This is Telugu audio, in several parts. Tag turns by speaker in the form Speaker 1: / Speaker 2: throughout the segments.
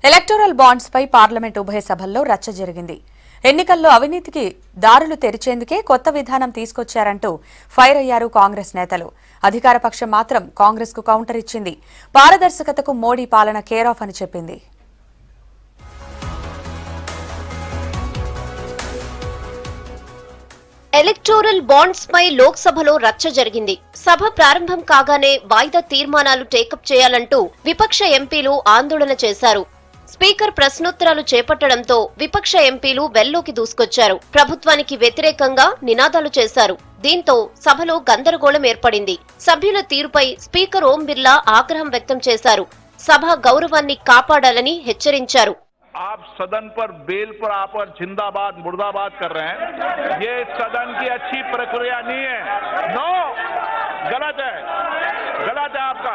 Speaker 1: ఎలక్టోరల్ బాండ్స్ పై పార్లమెంట్ ఉభయ సభల్లో రచ్చ జరిగింది ఎన్నికల్లో అవినీతికి దారులు తెరిచేందుకే కొత్త విధానం తీసుకొచ్చారంటూ ఫైర్ అయ్యారు కాంగ్రెస్ నేతలు అధికార పక్షం మాత్రం కాంగ్రెస్ కు కౌంటర్ ఇచ్చింది పారదర్శకతకు మోడీ పాలన కేర్ ఆఫ్ అని చెప్పింది
Speaker 2: ఎలక్టోరల్ బాండ్స్ పై లోక్సభలో రచ్చ జరిగింది సభ ప్రారంభం కాగానే వాయిదా తీర్మానాలు టేకప్ చేయాలంటూ విపక్ష ఎంపీలు ఆందోళన చేశారు స్పీకర్ ప్రశ్నోత్తరాలు చేపట్టడంతో విపక్ష ఎంపీలు వెల్లోకి దూసుకొచ్చారు ప్రభుత్వానికి వ్యతిరేకంగా నినాదాలు చేశారు దీంతో సభలో గందరగోళం ఏర్పడింది సభ్యుల తీరుపై స్పీకర్ ఓం బిర్లా ఆగ్రహం వ్యక్తం చేశారు సభ గౌరవాన్ని కాపాడాలని హెచ్చరించారు
Speaker 3: आप सदन पर बेल पर आप और जिंदाबाद मुर्दाबाद कर रहे हैं ये सदन की अच्छी प्रक्रिया नहीं है नो गलत है गलत है आपका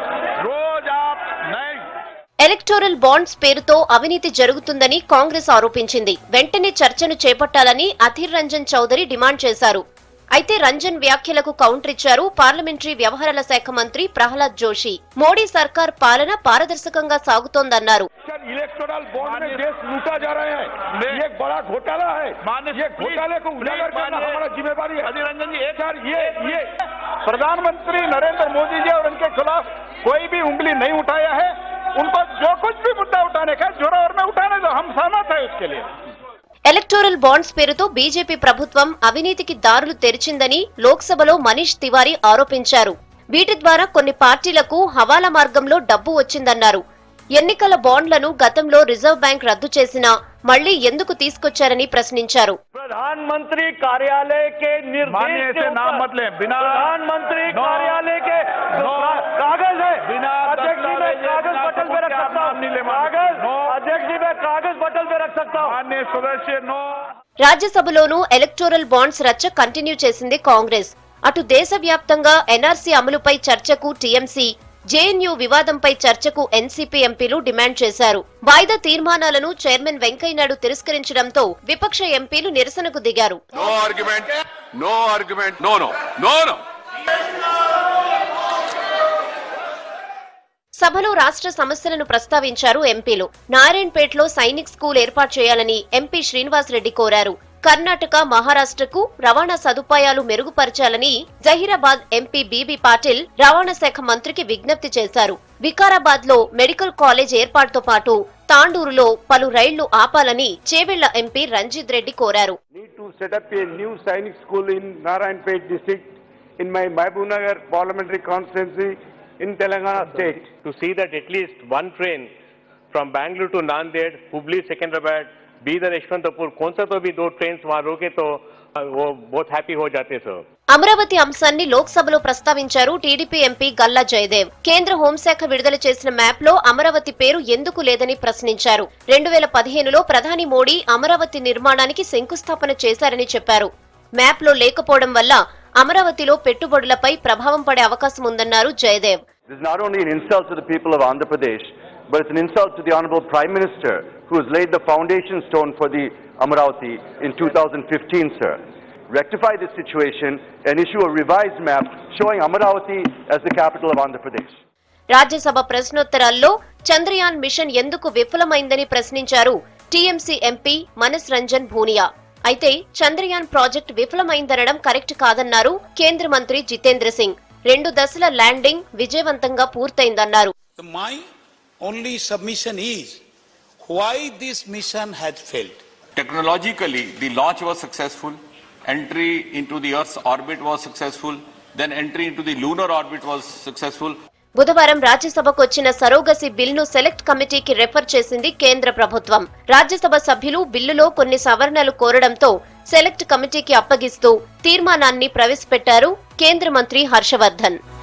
Speaker 3: रोज आप नए
Speaker 2: ఎలక్టోరల్ బాండ్స్ పేరుతో అవినీతి జరుగుతుందని కాంగ్రెస్ ఆరోపించింది వెంటనే చర్చను చేపట్టాలని అధీర్ రంజన్ చౌదరి డిమాండ్ చేశారు అయితే రంజన్ వ్యాఖ్యలకు కౌంటర్ ఇచ్చారు పార్లమెంటరీ వ్యవహారాల శాఖ మంత్రి ప్రహ్లాద్ జోషి మోడీ సర్కార్ పాలన పారదర్శకంగా సాగుతోందన్నారు
Speaker 4: सर इलेक्टोरल बॉन्ड में देश लूटा जा रहा है ये एक बड़ा घोटाला है
Speaker 3: मान्य
Speaker 4: ये
Speaker 3: प्लीज,
Speaker 4: घोटाले को उजागर
Speaker 3: प्लीज,
Speaker 4: करना
Speaker 3: मान्य-
Speaker 4: हमारा जिम्मेवारी है
Speaker 3: अधीर रंजन जी एक
Speaker 4: सर ये ये प्रधानमंत्री नरेंद्र मोदी जी और उनके खिलाफ कोई भी उंगली नहीं उठाया है उनको जो कुछ भी मुद्दा उठाने का जोर में उठाने दो हम सहमत है उसके लिए
Speaker 2: ఎలక్టోరల్ బాండ్స్ పేరుతో బీజేపీ ప్రభుత్వం అవినీతికి దారులు తెరిచిందని లోక్సభలో మనీష్ తివారీ ఆరోపించారు వీటి ద్వారా కొన్ని పార్టీలకు హవాలా మార్గంలో డబ్బు వచ్చిందన్నారు ఎన్నికల బాండ్లను గతంలో రిజర్వ్ బ్యాంక్ రద్దు చేసినా మళ్లీ ఎందుకు తీసుకొచ్చారని ప్రశ్నించారు
Speaker 4: प्रधानमंत्री कार्यालय के
Speaker 3: माननीय
Speaker 4: निर्देश
Speaker 3: ऐसे
Speaker 4: के
Speaker 3: नाम
Speaker 4: ऊपर
Speaker 3: मत लें, बिना-
Speaker 4: प्रधानमंत्री
Speaker 3: नो-
Speaker 4: कार्यालय के
Speaker 3: नो-
Speaker 4: का- कागज है
Speaker 3: बिना
Speaker 4: अध्यक्ष जी मैं
Speaker 3: दस्तावेज,
Speaker 4: कागज
Speaker 3: बिना
Speaker 4: बटल में रख
Speaker 3: सबूत के आप
Speaker 4: सकता
Speaker 3: नाम नहीं ले
Speaker 4: हूँ
Speaker 3: मानते।
Speaker 4: कागज
Speaker 3: नो।
Speaker 4: अध्यक्ष जी मैं कागज बटल में रख सकता हूँ
Speaker 3: माननीय सदस्य नो
Speaker 2: రాజ్యసభలోనూ ఎలక్టోరల్ బాండ్స్ రచ్చ కంటిన్యూ చేసింది కాంగ్రెస్ అటు దేశవ్యాప్తంగా ఎన్ఆర్సీ అమలుపై చర్చకు టీఎంసీ జేఎన్యూ వివాదంపై చర్చకు ఎన్సీపీ ఎంపీలు డిమాండ్ చేశారు వాయిదా తీర్మానాలను చైర్మన్ వెంకయ్యనాయుడు తిరస్కరించడంతో విపక్ష ఎంపీలు నిరసనకు దిగారు
Speaker 5: No argument. No argument. No, no. No, no.
Speaker 2: సభలో రాష్ట్ర సమస్యలను ప్రస్తావించారు ఎంపీలు నారాయణపేటలో సైనిక్ స్కూల్ ఏర్పాటు చేయాలని ఎంపీ శ్రీనివాస్ రెడ్డి కోరారు కర్ణాటక మహారాష్ట్రకు రవాణా సదుపాయాలు మెరుగుపరచాలని జహీరాబాద్ ఎంపీ బీబీ పాటిల్ రవాణా శాఖ మంత్రికి విజ్ఞప్తి చేశారు వికారాబాద్ లో మెడికల్ కాలేజ్ ఏర్పాటుతో పాటు తాండూరులో పలు రైళ్లు ఆపాలని చేవెళ్ల ఎంపీ రంజిత్ రెడ్డి కోరారు
Speaker 4: need to set up a new Sainik school in Narayanpet district in my Mahbubnagar parliamentary constituency in Telangana state.
Speaker 6: to see that at least one train from Bangalore to Nanded, Hubli, Secunderabad, Bidar, Yeshwantapur, कौन सा तो भी दो ट्रेन वहाँ रोके तो अ, वो बहुत हैप्पी हो जाते सर
Speaker 2: అమరావతి అంశాన్ని లోక్సభలో ప్రస్తావించారు టీడీపీ ఎంపీ గల్లా జయదేవ్ కేంద్ర హోంశాఖ విడుదల చేసిన మ్యాప్ లో అమరావతి పేరు ఎందుకు లేదని ప్రశ్నించారు రెండు వేల పదిహేనులో ప్రధాని మోడీ అమరావతి నిర్మాణానికి శంకుస్థాపన చేశారని చెప్పారు మ్యాప్ లో లేకపోవడం వల్ల అమరావతిలో పెట్టుబడులపై ప్రభావం పడే అవకాశం ఉందన్నారు Jayadev
Speaker 7: This is not only an insult to the people of Andhra Pradesh, but it's an insult to the Honorable Prime Minister who has laid the foundation stone for the Amaravati in 2015, sir. Rectify this situation and issue a revised map showing Amaravati as the capital of Andhra Pradesh.
Speaker 2: Rajya Sabha ప్రశ్నోత్తరాల్లో చంద్రయాన్ మిషన్ ఎందుకు విఫలమైందని ప్రశ్నించారు టీఎంసీ ఎంపీ మనస్ రంజన్ భూనియా అయితే చంద్రయాన్ ప్రాజెక్ట్ విఫలమైందనడం కరెక్ట్ కాదన్నారు కేంద్ర మంత్రి జితేంద్ర సింగ్ రెండు దశల ల్యాండింగ్ విజయవంతంగా పూర్తయిందన్నారు
Speaker 8: My only submission is why this mission has failed.
Speaker 5: Technologically, the launch was successful. Entry into the Earth's orbit was successful. Then entry into the lunar orbit was successful.
Speaker 2: బుధవారం రాజ్యసభకు వచ్చిన సరోగసి బిల్ను సెలెక్ట్ కమిటీకి రెఫర్ చేసింది కేంద్ర ప్రభుత్వం రాజ్యసభ సభ్యులు బిల్లులో కొన్ని సవరణలు కోరడంతో సెలెక్ట్ కమిటీకి అప్పగిస్తూ తీర్మానాన్ని ప్రవేశపెట్టారు కేంద్ర మంత్రి హర్షవర్ధన్